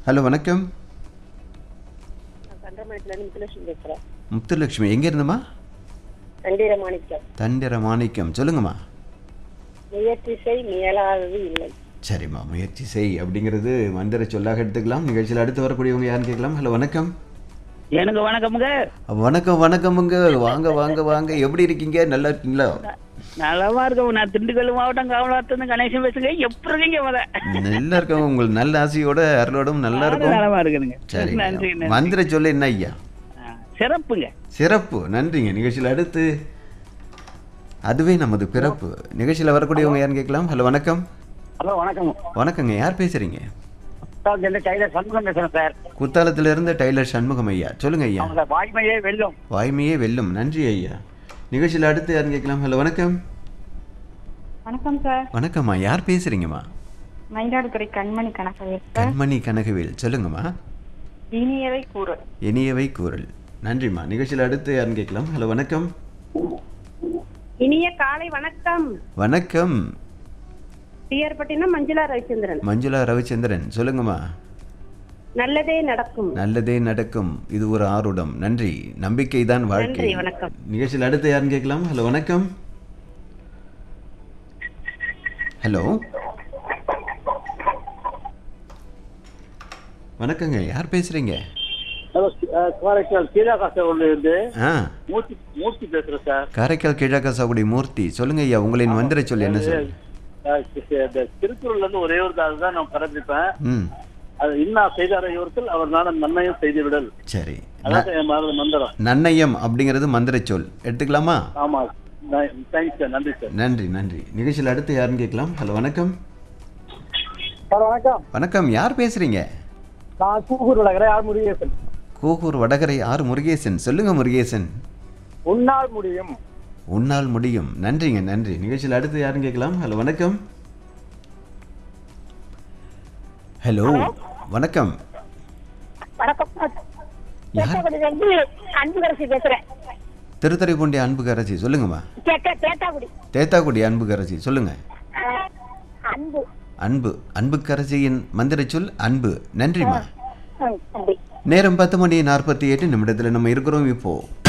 Hello வணக்கம் சந்திரமணத்துல இருந்து முத்துலட்சுமி பேசுறேன் முத்துலட்சுமி எங்க இருந்துமா தண்டீர மாணிக்கம் தண்டிர மாணிக்கம் சொல்லுங்கம்மா முயற்சி செய் முயலாதது இல்லை சரிம்மா முயற்சி செய் அப்படிங்கிறது மந்திர சொல்லாக எடுத்துக்கலாம் நிகழ்ச்சியில் அடுத்து வரக்கூடியவங்க யாருன்னு கேட்கலாம் ஹலோ வணக்கம் எனக்கு வணக்கமுங்க வணக்கம் வணக்கமுங்க வாங்க வாங்க வாங்க எப்படி இருக்கீங்க நல்லா இருக்கீங்களா நலமா இருக்கோம் நான் திண்டுக்கல் மாவட்டம் காவலாத்திலிருந்து கணேசன் பேசுங்க எப்படி இருக்கீங்க முத நல்லா இருக்கவங்க உங்களுக்கு நல்ல ஆசையோட அருளோடும் நல்லா இருக்கும் நலமா இருக்குதுங்க சரி நன்றி நன்றி. மந்திர சொல்ல என்ன ஐயா ஆ, சிறப்புங்க சிறப்பு நன்றிங்க நிகழ்ச்சியில் அடுத்து அதுவே நமது பிறப்பு நிகழ்ச்சியில் வரக்கூடியவங்க யாருன்னு கேட்கலாம் ஹலோ வணக்கம் ஹலோ வணக்கம் வணக்கங்க யார் பேசுறீங்க டைலர் சண்முகம் பேசுறேன் சார் குத்தாலத்துல இருந்து டைலர் சண்முகம் ஐயா சொல்லுங்க ஐயா அவங்க வாய்மையே வெல்லும் வாய்மையே வெல்லும் நன்றி ஐயா நிகழ்ச்சியில் அடுத்து யாருன்னு கேட்கலாம் ஹலோ வணக்கம் வணக்கம் சார் வணக்கம்மா யார் பேசுறீங்கம்மா மயிலாடுதுறை கண்மணி கணக்கு கண்மணி கனகவேல் சொல்லுங்கம்மா இனியவை கூறு இனியவை கூறல் நன்றிம்மா நிகழ்ச்சியில் அடுத்து யாருன்னு கேட்கலாம் ஹலோ வணக்கம் இனிய காலை வணக்கம் வணக்கம் டிஆர்பட்டினம் மஞ்சுளா ரவிச்சந்திரன் மஞ்சுளா ரவிச்சந்திரன் சொல்லுங்கம்மா நல்லதே நடக்கும் நல்லதே நடக்கும் இது ஒரு ஆருடம் நன்றி நம்பிக்கை தான் வாழ்க்கை நன்றி, வணக்கம். நிகழ்ச்சியில் அடுத்து யாருன்னு கேட்கலாம் ஹலோ வணக்கம் ஹலோ வணக்கங்க யார் பேசுறீங்க காரைக்கால் கீழாகாசூர்ல இருந்து ஆ மூர்த்தி மூர்த்தி பேசுறேன் சார் காரைக்கால் கிழக்காசாகுடி மூர்த்தி சொல்லுங்க ஐயா உங்களின் மந்திர சொல் என்ன சொல் அஹ் இந்த திருக்குறள்ல இருந்து ஒரே ஒரு தாள் தான் நான் கடைபிடிப்பேன் ம் அது இன்னா செய்தார இவர்கள் அவர் நானும் நன்மையும் செய்து விடல் சரி அதான் என் மனது மந்திரம் நன்னயம் அப்படிங்கிறது மந்திர சொல் எடுத்துக்கலாமா ஆமா தேங்க்ஸ் சார் நன்றி சார் நன்றி நன்றி நிகழ்ச்சியில் அடுத்து யாருன்னு கேட்கலாம் ஹலோ வணக்கம் சார் வணக்கம் வணக்கம் யார் பேசுறீங்க நான் கூகூர் வளர்க்குறேன் யார் முருகேசன் கோகூர் வடகரை ஆர் முருகேசன் சொல்லுங்க முருகேசன் உன்னால் முடியும் உன்னால் முடியும் நன்றிங்க நன்றி நிகழ்ச்சியில் அடுத்து யாருன்னு கேட்கலாம் ஹலோ வணக்கம் ஹலோ வணக்கம் வணக்கம் யார் தேத்தாக்குடியிலிருந்து அன்புகரசி பேசுறேன் திருத்துறைப்பூண்டி அன்புக்கரசி சொல்லுங்கம்மா தேத்தா தேத்தாக்குடி தேத்தாக்குடி அன்புக்கரசி சொல்லுங்க அஹ், அன்பு அன்பு அன்புக்கரசியின் மந்திர சொல் அன்பு நன்றிம்மா ம், நன்றி நேரம் பத்து மணி நாற்பத்தி எட்டு நிமிடத்தில் நம்ம இருக்கிறோம் இப்போ